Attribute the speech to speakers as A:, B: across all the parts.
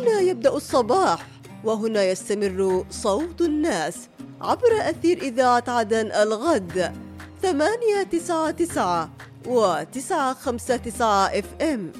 A: هنا يبدأ الصباح وهنا يستمر صوت الناس عبر أثير إذاعة عدن الغد ثمانية تسعة تسعة وتسعة خمسة تسعة اف ام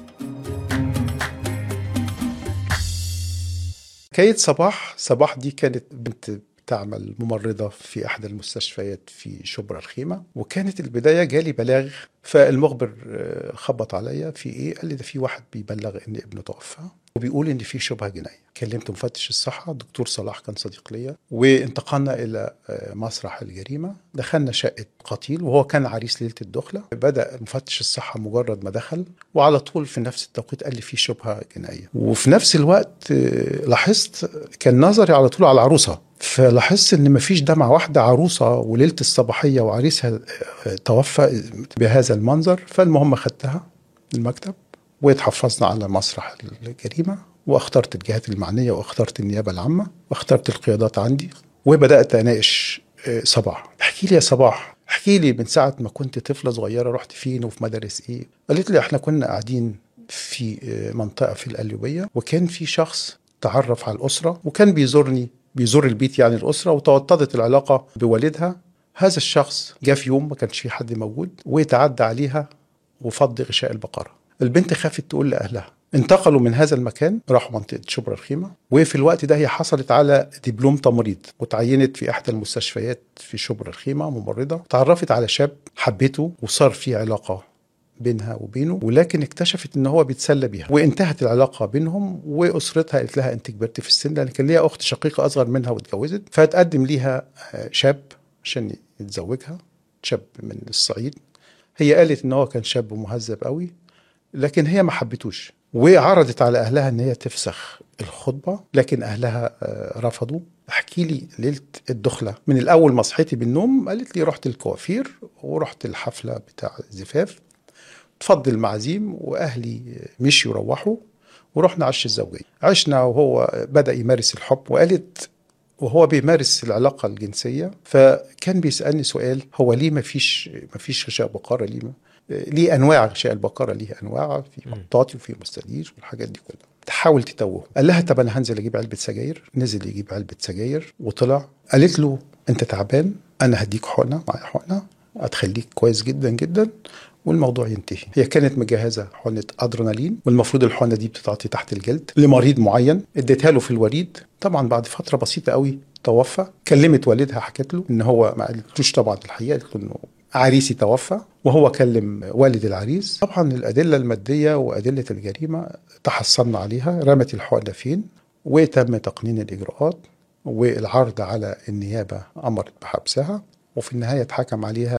B: حكاية صباح صباح دي كانت بنت تعمل ممرضة في أحد المستشفيات في شبرا الخيمة وكانت البداية جالي بلاغ فالمخبر آه، خبط عليا في إيه قال لي ده في واحد بيبلغ إن ابنه توفى وبيقول إن في شبهة جنائية كلمت مفتش الصحة الدكتور صلاح كان صديق ليا وانتقلنا إلى آه، مسرح الجريمة دخلنا شقة قتيل وهو كان عريس ليلة الدخلة بدأ مفتش الصحة مجرد ما دخل وعلى طول في نفس التوقيت قال لي في شبهة جنائية وفي نفس الوقت آه، لاحظت كان نظري على طول على العروسة فلاحظت ان مفيش دمعة واحدة عروسة وليلة الصباحية وعريسها آه، توفى بهذا المنظر فالمهم خدتها المكتب واتحفظنا على مسرح الجريمة واخترت الجهات المعنية واخترت النيابة العامة واخترت القيادات عندي وبدأت أناقش آه، صباح احكي لي يا صباح احكي لي من ساعة ما كنت طفلة صغيرة رحت فين وفي مدارس ايه قالت لي احنا كنا قاعدين في آه، منطقة في القليوبية وكان في شخص تعرف على الأسرة وكان بيزورني بيزور البيت يعني الأسرة وتوطدت العلاقة بوالدها هذا الشخص جاء في يوم ما كانش في حد موجود وتعدى عليها وفض غشاء البقرة البنت خافت تقول لأهلها انتقلوا من هذا المكان راحوا منطقة شبرا الخيمة وفي الوقت ده هي حصلت على دبلوم تمريض وتعينت في إحدى المستشفيات في شبرا الخيمة ممرضة تعرفت على شاب حبته وصار في علاقة بينها وبينه ولكن اكتشفت ان هو بيتسلى بيها وانتهت العلاقه بينهم واسرتها قالت لها انت كبرت في السن لان كان ليها اخت شقيقه اصغر منها واتجوزت فتقدم ليها آه، شاب عشان يتزوجها شاب من الصعيد هي قالت ان هو كان شاب مهذب قوي لكن هي ما حبتوش وعرضت على اهلها ان هي تفسخ الخطبه لكن اهلها آه، رفضوا احكي لي ليله الدخله من الاول ما صحيتي بالنوم قالت لي رحت الكوافير ورحت الحفله بتاع الزفاف تفضل المعازيم واهلي مشيوا روحوا ورحنا عش الزوجيه عشنا وهو بدا يمارس الحب وقالت وهو بيمارس العلاقه الجنسيه فكان بيسالني سؤال هو ليه ما فيش ما فيش غشاء بقره ليه ما- ليه انواع غشاء البقره ليه انواع في مطاطي وفي مستدير والحاجات دي كلها تحاول تتوه قال لها طب انا هنزل اجيب علبه سجاير نزل يجيب علبه سجاير وطلع قالت له انت تعبان انا هديك حقنه معايا حقنه هتخليك كويس جدا جدا والموضوع ينتهي هي كانت مجهزه حقنه ادرينالين والمفروض الحقنه دي بتتعطي تحت الجلد لمريض معين اديتها له في الوريد طبعا بعد فتره بسيطه قوي توفى كلمت والدها حكت له ان هو ما قالتلوش طبعا الحقيقه قالت له انه عريسي توفى وهو كلم والد العريس طبعا الادله الماديه وادله الجريمه تحصلنا عليها رمت الحقنه فين وتم تقنين الاجراءات والعرض على النيابه امرت بحبسها وفي النهايه اتحكم عليها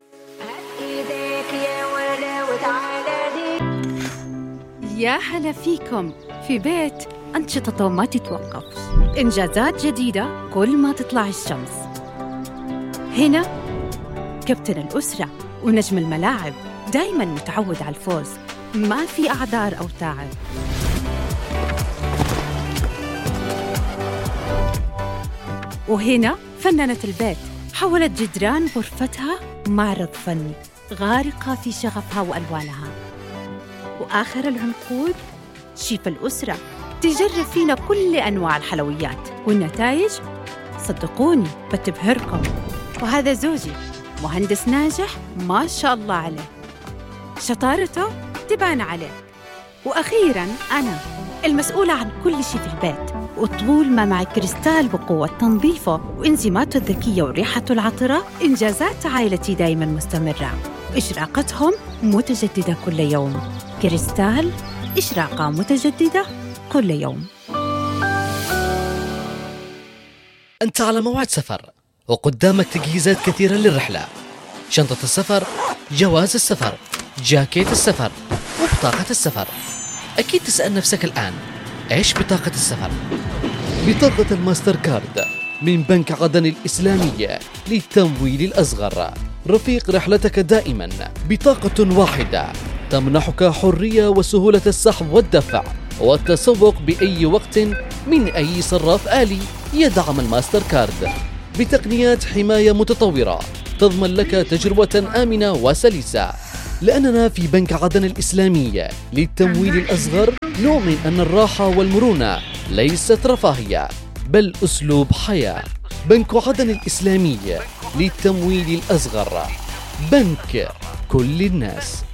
C: ايديك يا ولا وتعالى لي
D: يا هلا فيكم في بيت أنشطته ما تتوقف إنجازات جديدة كل ما تطلع الشمس هنا كابتن الأسرة ونجم الملاعب دايما متعود على الفوز ما في أعذار أو تعب وهنا فنانة البيت حولت جدران غرفتها معرض فني غارقة في شغفها وألوانها وآخر العنقود شيف الأسرة تجرب فينا كل أنواع الحلويات والنتائج صدقوني بتبهركم وهذا زوجي مهندس ناجح ما شاء الله عليه شطارته تبان عليه وأخيراً أنا المسؤولة عن كل شيء في البيت وطول ما معي كريستال بقوة تنظيفه وإنزيماته الذكية وريحته العطرة إنجازات عائلتي دايماً مستمرة وإشراقتهم متجددة كل يوم كريستال إشراقة متجددة كل يوم
E: أنت على موعد سفر وقدامك تجهيزات كثيرة للرحلة شنطة السفر جواز السفر جاكيت السفر وبطاقة السفر أكيد تسأل نفسك الآن إيش بطاقة السفر؟ بطاقة الماستر كارد من بنك عدن الإسلامية للتمويل الأصغر رفيق رحلتك دائما بطاقة واحدة تمنحك حرية وسهولة السحب والدفع والتسوق بأي وقت من أي صراف آلي يدعم الماستر كارد بتقنيات حماية متطورة تضمن لك تجربة آمنة وسلسة لأننا في بنك عدن الإسلامية للتمويل الأصغر نؤمن أن الراحة والمرونة ليست رفاهية بل أسلوب حياة بنك عدن الإسلامي للتمويل الأصغر بنك كل الناس